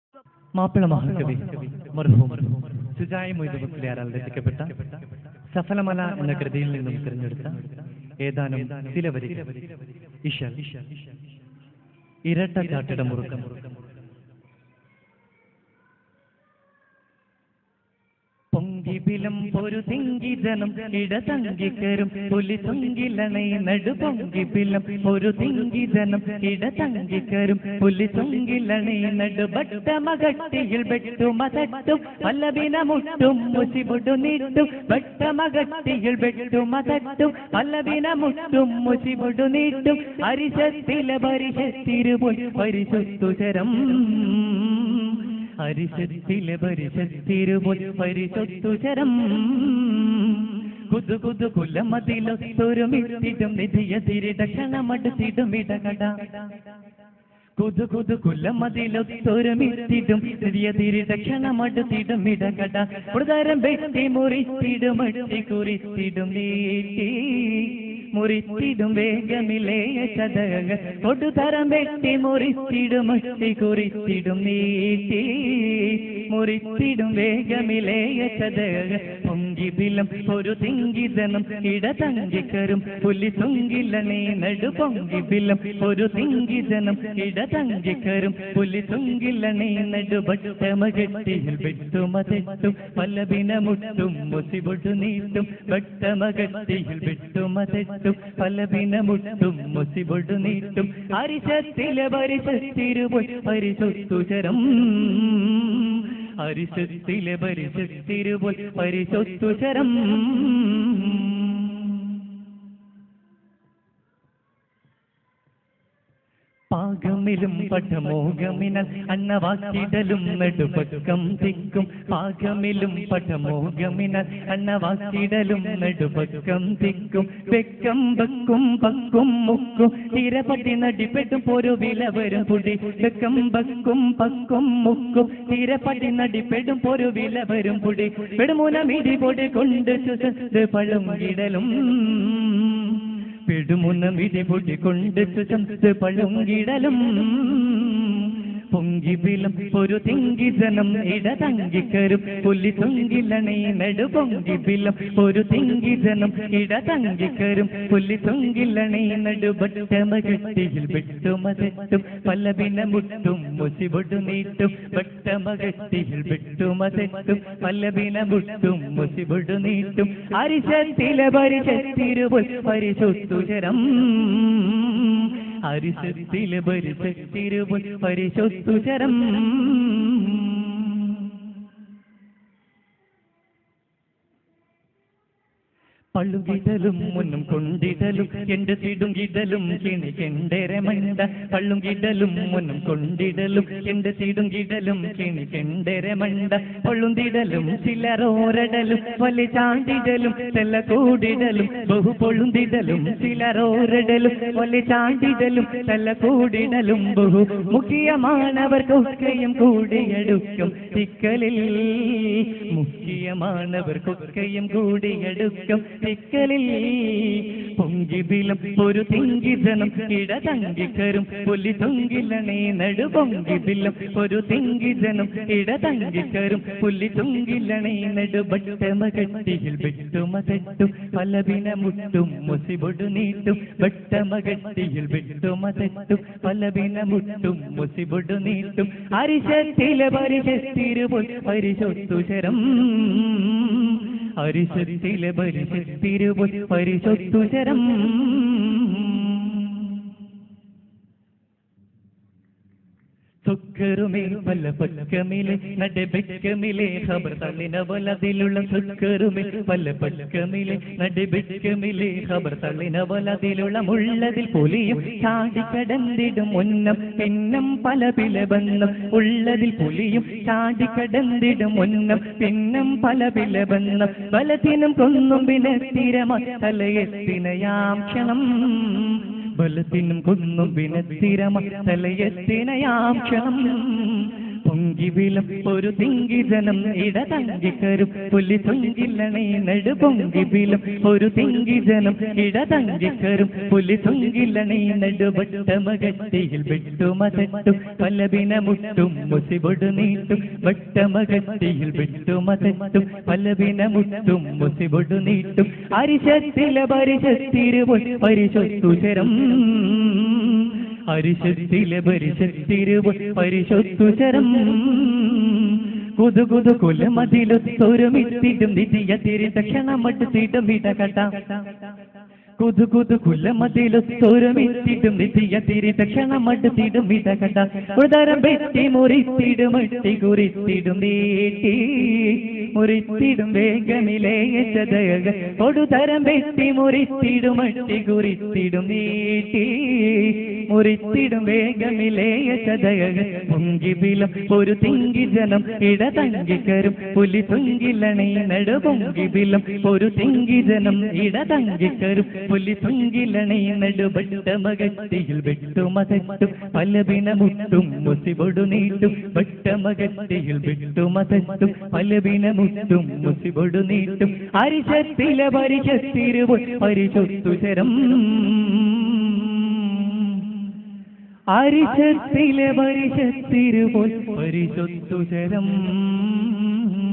മാപ്പിള മഹാകവി മർഹൂം സുജായ മൊയ്ത് മുസ്ലിയാരാൽ രചിക്കപ്പെട്ട സഫലമല എന്ന കൃതിയിൽ നിന്നും തിരഞ്ഞെടുത്ത ഏതാനും ചില വരികൾ ഇഷൽ ഇരട്ട ചാട്ടിട മുറുക്കം പൊങ്കിബിലം ഒരു തിങ്കിജനം ഇടതങ്കിക്കരും പുലി തുങ്കിലണൈ നടു പൊങ്കിബിലം ഒരു തിങ്കിജനം ഇടതങ്കിക്കരും പുലി തുങ്കിലണൈ നടു ബട്ടമകട്ടിയിൽ വെട്ടുമതട്ടും പല്ലവിന മുട്ടും മുസിബുടു നീട്ടും ബട്ടമകട്ടിയിൽ വെട്ടുമതട്ടും പല്ലവിന മുട്ടും മുസിബുടു നീട്ടും അരിശത്തിലെ പരിശത്തിരുപോയി പരിശുദ്ധുചരം ഹരിശത്തിലെ പരിശത്തിരുപോൽ പരിശൊത്തുചരം കുതു കുതു കുലമതിലൊത്തൊരുമിത്തിടും നിധിയതിരിട ക്ഷണമടുത്തിടും ഇടകട കുതു കുതു കുലമതിലൊത്തൊരുമിത്തിടും നിധിയതിരിട ക്ഷണമടുത്തിടും ഇടകട പ്രതരം വെട്ടി മുറിത്തിടുമട്ടി കുറിത്തിടും നീട്ടി മുറിത്തിടും വേഗമിലേ ചതക കൊടുതരം വെട്ടി മുറിത്തിടും മട്ടി കുറിത്തിടും നീട്ടി മുറിത്തിടും വേഗമിലേ ചതക പൊങ്കിബിലം ഒരു തിങ്കിതനം ഇടതങ്കിക്കരും പുലി തുങ്കിലണേ നടു പൊങ്കിബിലം ഒരു തിങ്കിതനം ഇടതങ്കിക്കരും പുലി തുങ്കിലണേ നടു ഭട്ടമകട്ടിയിൽ വെട്ടുമതെട്ടും പലബിന മുട്ടും മുസിബൊട്ടു നീട്ടും ഭട്ടമകട്ടിയിൽ വെട്ടുമതെട്ടും പലബിന മുട്ടും മുസിബൊട്ടു നീട്ടും അരിശത്തിലെ പരിശത്തിരുപോയി പരിശൊത്തുചരം അരിശത്തിലെ പരിശത്തിരുപോയി പരിശൊത്തുചരം പാകമിലും പടമോകമിനാൽ അന്നവാക്കിടലും നെടുപക്കം തിക്കും പാകമിലും പടമോകമിനാൽ അന്നവാക്കിടലും നെടുപക്കം തിക്കും വെക്കം വെക്കും പക്കും മുക്കും തീരപട്ടി നടിപ്പെട്ടും പോരു വില വരും പുടി വെക്കം വെക്കും പക്കും മുക്കും തീരപട്ടി നടിപ്പെടും പോരു വില വരും പുടി പെടുമൂന മിടി പൊടി കൊണ്ട് ചുസത് പഴം ഇടലും പെടുമുന്ന വിധി പൊടികൊണ്ട് സുശംസ് പഴുങ്കിടലും പൊങ്കിബിലും ഒരു തിങ്കിജനം ഇടതങ്കിക്കരും പുലി തുങ്കിലണേ നെടു പൊങ്കിബിലും ഒരു തിങ്കിജനം ഇടതങ്കിക്കരും പുലി തുങ്കിലണേ നെടു ബട്ടമകട്ടിയിൽ വെട്ടുമതെട്ടും പലവിന മുട്ടും മുസിബൊടു നീട്ടും ബട്ടമകട്ടിയിൽ വെട്ടുമതെട്ടും പലവിന മുട്ടും മുസിബൊടു നീട്ടും അരിശത്തിലെ പരിശത്തിരുപോൽ പരിശുദ്ധുചരം ഹരിശത്തിലെ പരിശത്തിരുപോൽ പരിശുദ്ധുചരം പള്ളുകിടലും മുന്നും കൊണ്ടിടലും എന്റെ തിടുങ്കിടലും കിണിക്കെണ്ടേരെ മണ്ട പള്ളുകിടലും മുന്നും കൊണ്ടിടലും എന്റെ തിടുങ്കിടലും കിണിക്കെണ്ടേരെ മണ്ട പൊള്ളുന്തിടലും ചിലരോരടലും വലി ചാണ്ടിടലും തെല്ല കൂടിടലും ബഹു പൊള്ളുന്തിടലും ചിലരോരടലും വലി ചാണ്ടിടലും തെല്ല കൂടിടലും ബഹു മുഖ്യമാണവർക്കൊക്കെയും കൂടിയെടുക്കും തിക്കലിൽ മുഖ്യമാണവർക്കൊക്കെയും കൂടിയെടുക്കും തിക്കലിൽ പൊങ്കിബിലും ഒരു തിങ്കിജനം ഇടതങ്കിക്കരും പുലി തുങ്കിലണേ നടു പൊങ്കിബിലും ഒരു തിങ്കിജനം ഇടതങ്കിക്കരും പുലി തുങ്കിലണേ നടു ബട്ടമകട്ടിയിൽ വെട്ടുമതെട്ടും പലവിന മുട്ടും മുസിബൊടു നീട്ടും ബട്ടമകട്ടിയിൽ വെട്ടുമതെട്ടും പലവിന മുട്ടും മുസിബൊടു നീട്ടും അരിശത്തിലെ പരിശത്തിരുപോൽ പരിശൊത്തുചരം അരിശത്തിലെ പരിശത്തിരുപോൽ പരിശൊത്തുചരം സുക്കറുമേ പല പക്കമിലെ നടബെക്കമിലെ ഖബർ തള്ളിന വലതിലുള്ള സുക്കറുമേ പല പക്കമിലെ നടബെക്കമിലെ ഖബർ തള്ളിന വലതിലുള്ള മുള്ളതിൽ പുലിയും ചാടിക്കടന്നിടും മുന്നം പിന്നം പല പില ബന്ധം ഉള്ളതിൽ പുലിയും ചാടിക്കടന്നിടും മുന്നം പിന്നം പല പില ബന്ധം ബലത്തിനും കൊന്നും പിന്നെ സ്ഥിരമായി തലയെത്തിനയാം ക്ഷണം ബലത്തിനും കൊന്നും വിനത്തിരമ തലയെത്തിനയാം ക്ഷണം പൊങ്കിവിലും ഒരു തിങ്കിജനം ഇടതങ്കിക്കരും പുലി തുങ്കില്ലണേ നെടു പൊങ്കിവിലും ഒരു തിങ്കിജനം ഇടതങ്കിക്കരും പുലി തുങ്കില്ലണേ നെടുവട്ടമകട്ടിയിൽ വിട്ടുമതട്ടും പലവിന മുട്ടും മുസിബൊടു നീട്ടും വട്ടമകട്ടിയിൽ വിട്ടുമതട്ടും പലവിന മുട്ടും മുസിബൊടു നീട്ടും അരിശത്തിലെ പരിശത്തിരുപോൽ പരിശൊത്തുചരം അരിശത്തിലെ പരിശത്തിരുപോൽ പരിശൊത്തുചരം കുതു കുതു കുലമതിലൊത്തൊരുമിത്തിടും നിധിയ തിരി തക്ഷണമടുത്തിടും ഇടകട കുതു കുതു കുലമതിലൊത്തൊരുമിത്തിടും നിധിയ തിരി തക്ഷണമടുത്തിടും ഇടകട ഉദരം വെട്ടി മുറിത്തിടും ഇട്ടി കുറിത്തിടും നീട്ടി മുറിത്തിടും വേഗമിലേ ചതയക കൊടുതരം വെട്ടി മുറിത്തിടും ഇട്ടി കുറിത്തിടും നീട്ടി മുറിത്തിടും വേഗമിലേ ചതയക പൊങ്കിബിലം ഒരു തിങ്കി ജനം ഇടതങ്കിക്കരും പുലി തുങ്കിലണേ നെടു പൊങ്കിബിലം ഒരു തിങ്കി ജനം ഇടതങ്കിക്കരും പുലി തുങ്കിലണേ നെടുബട്ടമകട്ടിയിൽ വെട്ടുമതട്ടും പലവിന മുട്ടും മുസിബൊടു നീട്ടും വട്ടമകട്ടിയിൽ വെട്ടുമതട്ടും പലവിന മുട്ടും മുസിബൊടു നീട്ടും അരിശത്തിലെ പരിശത്തിരുപോൽ പരിശൊത്തുചരം അരിശത്തിലെ പരിശത്തിരുപോൽ പരിശൊത്തുചരം